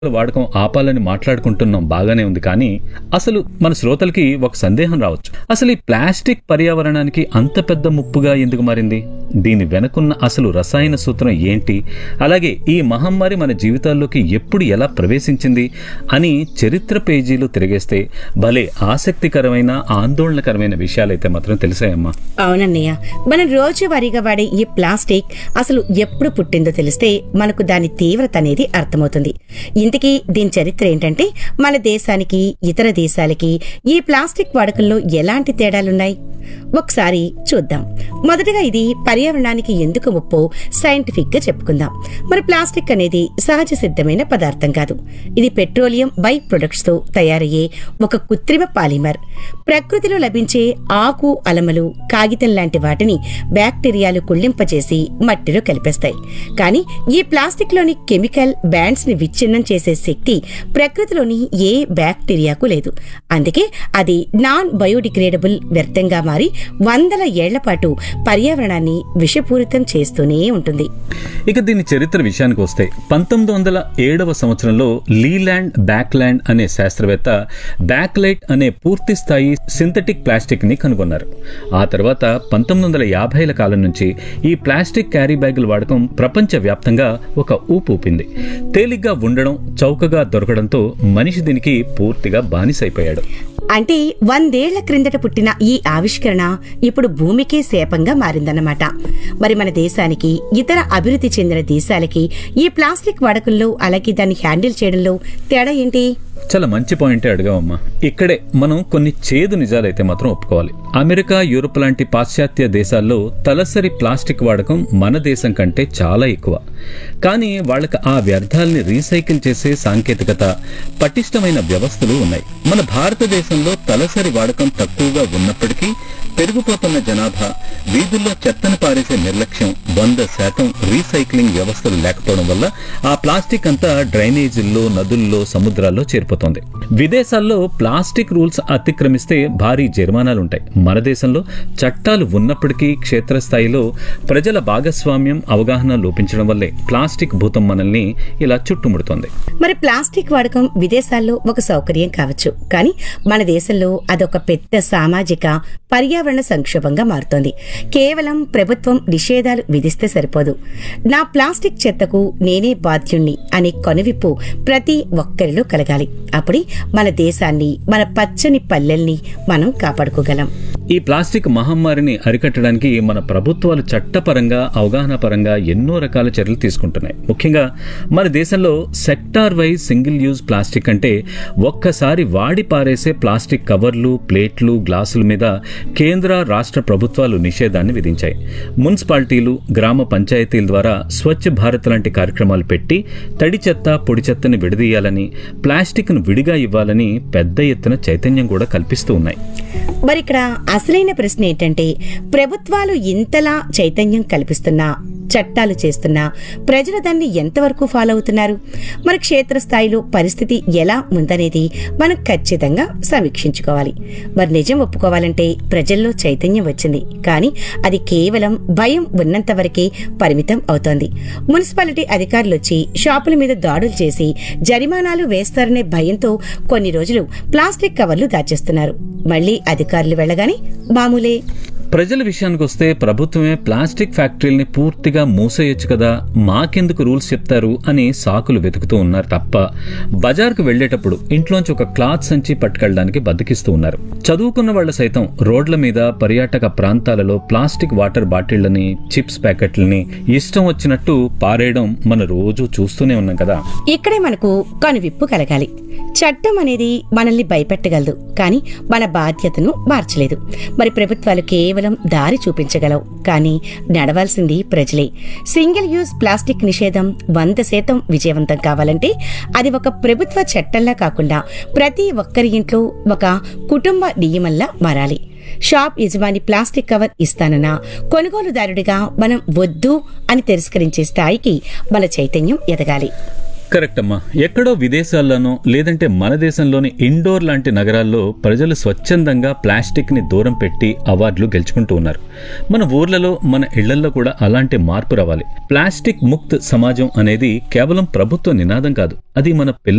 వాడకం ఆపాలని మాట్లాడుకుంటున్నాం బాగానే ఉంది కానీ అసలు మన శ్రోతలకి ఒక సందేహం రావచ్చు అసలు ఈ ప్లాస్టిక్ పర్యావరణానికి అంత పెద్ద ముప్పుగా ఎందుకు మారింది దీని వెనకున్న అసలు రసాయన సూత్రం ఏంటి అలాగే ఈ మహమ్మారి మన జీవితాల్లోకి ఎప్పుడు ఎలా ప్రవేశించింది అని చరిత్ర పేజీలు తిరిగేస్తే భలే ఆసక్తికరమైన ఆందోళనకరమైన విషయాలైతే మాత్రం తెలిసాయమ్మా అవునన్నయ్య మనం రోజువారీగా వాడే ఈ ప్లాస్టిక్ అసలు ఎప్పుడు పుట్టిందో తెలిస్తే మనకు దాని తీవ్రత అనేది అర్థమవుతుంది ఇంతకీ దీని చరిత్ర ఏంటంటే మన దేశానికి ఇతర దేశాలకి ఈ ప్లాస్టిక్ వాడకంలో ఎలాంటి తేడాలున్నాయి ఒకసారి చూద్దాం మొదటగా ఇది పర్యావరణానికి ఎందుకు ముప్పో సైంటిఫిక్ గా చెప్పుకుందాం మరి ప్లాస్టిక్ అనేది సహజ సిద్ధమైన పదార్థం కాదు ఇది పెట్రోలియం బై ప్రొడక్ట్స్ తో తయారయ్యే ఒక కృత్రిమ పాలిమర్ ప్రకృతిలో లభించే ఆకు అలమలు కాగితం లాంటి వాటిని బ్యాక్టీరియాలు కుళ్ళింపచేసి మట్టిలో కలిపేస్తాయి కానీ ఈ ప్లాస్టిక్ లోని కెమికల్ బ్యాండ్స్ ని విచ్ఛిన్నం చేసే శక్తి ప్రకృతిలోని ఏ బ్యాక్టీరియాకు లేదు అందుకే అది నాన్ బయోడిగ్రేడబుల్ వ్యర్థంగా మారి వందల ఏళ్ల పాటు పర్యావరణాన్ని విషపూరితం చేస్తూనే ఉంటుంది ఇక దీని చరిత్ర విషయానికి వస్తే పంతొమ్మిది వందల ఏడవ సంవత్సరంలో లీలాండ్ బ్యాక్లాండ్ అనే శాస్త్రవేత్త బ్యాక్లైట్ అనే పూర్తి స్థాయి సింథటిక్ ప్లాస్టిక్ ని కనుగొన్నారు ఆ తర్వాత పంతొమ్మిది వందల యాభైల కాలం నుంచి ఈ ప్లాస్టిక్ క్యారీ బ్యాగుల వాడకం ప్రపంచ వ్యాప్తంగా ఒక ఊపు ఊపింది తేలిగ్గా ఉండడం చౌకగా దొరకడంతో మనిషి దీనికి పూర్తిగా బానిసైపోయాడు అంటే వందేళ్ల క్రిందట పుట్టిన ఈ ఆవిష్కరణ ఇప్పుడు భూమికే శాపంగా మారిందన్నమాట మరి మన దేశానికి ఇతర అభివృద్ధి చెందిన దేశాలకి ఈ ప్లాస్టిక్ వాడకంలో అలాగే దాన్ని హ్యాండిల్ చేయడంలో తేడా ఏంటి చాలా మంచి పాయింటే అడిగావమ్మా ఇక్కడే మనం కొన్ని చేదు నిజాలైతే మాత్రం ఒప్పుకోవాలి అమెరికా యూరోప్ లాంటి పాశ్చాత్య దేశాల్లో తలసరి ప్లాస్టిక్ వాడకం మన దేశం కంటే చాలా ఎక్కువ కానీ వాళ్ళకి ఆ వ్యర్థాలని రీసైకిల్ చేసే సాంకేతికత పటిష్టమైన వ్యవస్థలు ఉన్నాయి మన భారతదేశంలో తలసరి వాడకం తక్కువగా ఉన్నప్పటికీ పెరిగిపోతున్న జనాభా వీధుల్లో చెత్తను పారేసే నిర్లక్ష్యం వంద శాతం రీసైక్లింగ్ వ్యవస్థలు లేకపోవడం వల్ల ఆ ప్లాస్టిక్ అంతా డ్రైనేజీల్లో నదుల్లో సముద్రాల్లో చేరిపోతుంది విదేశాల్లో ప్లాస్టిక్ రూల్స్ అతిక్రమిస్తే భారీ జరిమానాలుంటాయి మన దేశంలో చట్టాలు ఉన్నప్పటికీ క్షేత్రస్థాయిలో ప్రజల భాగస్వామ్యం అవగాహన లోపించడం వల్లే ప్లాస్టిక్ భూతం మనల్ని ఇలా చుట్టుముడుతోంది మరి ప్లాస్టిక్ వాడకం విదేశాల్లో ఒక సౌకర్యం కావచ్చు కానీ మన దేశంలో అదొక పెద్ద సామాజిక పర్యావరణ సంక్షోభంగా మారుతోంది కేవలం ప్రభుత్వం నిషేధాలు విధిస్తే సరిపోదు నా ప్లాస్టిక్ చెత్తకు నేనే బాధ్యుణ్ణి అనే కొనవిప్పు ప్రతి ఒక్కరిలో కలగాలి అప్పుడే మన దేశాన్ని మన పచ్చని పల్లెల్ని మనం కాపాడుకోగలం ఈ ప్లాస్టిక్ మహమ్మారిని అరికట్టడానికి మన ప్రభుత్వాలు చట్టపరంగా అవగాహన పరంగా ఎన్నో రకాల చర్యలు తీసుకుంటున్నాయి ముఖ్యంగా మన దేశంలో sector wise single use plastic అంటే ఒక్కసారి వాడి పారేసే ప్లాస్టిక్ కవర్లు ప్లేట్లు గ్లాసుల మీద కేంద్ర రాష్ట్ర ప్రభుత్వాలు నిషేధాన్ని విధించాయి మున్సిపాలిటీలు గ్రామ పంచాయతీల ద్వారా స్వచ్ఛ భారత్ లాంటి కార్యక్రమాలు పెట్టి తడి చెత్త పొడి చెత్తని విడదీయాలని ప్లాస్టిక్ను విడిగా ఇవ్వాలని పెద్ద ఎత్తున చైతన్యం కూడా కల్పిస్తూ ఉన్నాయి మరి ఇక్కడ అసలైన ప్రశ్న ఏంటంటే ప్రభుత్వాలు ఇంతలా చైతన్యం కల్పిస్తున్నా చట్టాలు చేస్తున్నా ప్రజలు దాన్ని ఎంతవరకు ఫాలో అవుతున్నారు మరి క్షేత్రస్థాయిలో పరిస్థితి ఎలా ఉందనేది మనం ఖచ్చితంగా సమీక్షించుకోవాలి మరి నిజం ఒప్పుకోవాలంటే ప్రజల్లో చైతన్యం వచ్చింది కానీ అది కేవలం భయం ఉన్నంత వరకే పరిమితం అవుతోంది మున్సిపాలిటీ అధికారులు వచ్చి షాపుల మీద దాడులు చేసి జరిమానాలు వేస్తారనే భయంతో కొన్ని రోజులు ప్లాస్టిక్ కవర్లు దాచేస్తున్నారు మళ్లీ అధికారులు వెళ్ళగానే మామూలే ప్రజల విషయానికి వస్తే ప్రభుత్వమే ప్లాస్టిక్ ఫ్యాక్టరీల్ని పూర్తిగా మూసేయొచ్చు కదా మాకెందుకు రూల్స్ చెప్తారు అని సాకులు వెతుకుతూ ఉన్నారు తప్ప బజార్కు వెళ్లేటప్పుడు ఇంట్లోంచి ఒక క్లాత్ సంచి పట్టుకెళ్ళడానికి బద్దకిస్తూ ఉన్నారు చదువుకున్న వాళ్ళ సైతం రోడ్ల మీద పర్యాటక ప్రాంతాలలో ప్లాస్టిక్ వాటర్ బాటిళ్లని చిప్స్ ప్యాకెట్లని ఇష్టం వచ్చినట్టు పారేయడం మన రోజు చూస్తూనే ఉన్నాం కదా ఇక్కడే మనకు కనువిప్పు కలగాలి చట్టం అనేది మనల్ని భయపెట్టగలదు కానీ మన బాధ్యతను మార్చలేదు మరి ప్రభుత్వాలు కేవలం దారి చూపించగలవు కానీ నడవాల్సింది ప్రజలే సింగిల్ యూజ్ ప్లాస్టిక్ నిషేధం వంద శాతం విజయవంతం కావాలంటే అది ఒక ప్రభుత్వ చట్టంలా కాకుండా ప్రతి ఒక్కరి ఇంట్లో ఒక కుటుంబ నియమంలా మారాలి షాప్ యజమాని ప్లాస్టిక్ కవర్ ఇస్తానన్నా కొనుగోలుదారుడిగా మనం వద్దు అని తిరస్కరించే స్థాయికి మన చైతన్యం ఎదగాలి కరెక్ట్ అమ్మా ఎక్కడో విదేశాల్లోనో లేదంటే మన దేశంలోని ఇండోర్ లాంటి నగరాల్లో ప్రజలు స్వచ్ఛందంగా ప్లాస్టిక్ ని దూరం పెట్టి అవార్డులు గెలుచుకుంటూ ఉన్నారు మన ఊర్లలో మన ఇళ్లలో కూడా అలాంటి మార్పు రావాలి ప్లాస్టిక్ ముక్త్ సమాజం అనేది కేవలం ప్రభుత్వ నినాదం కాదు అది మన పిల్ల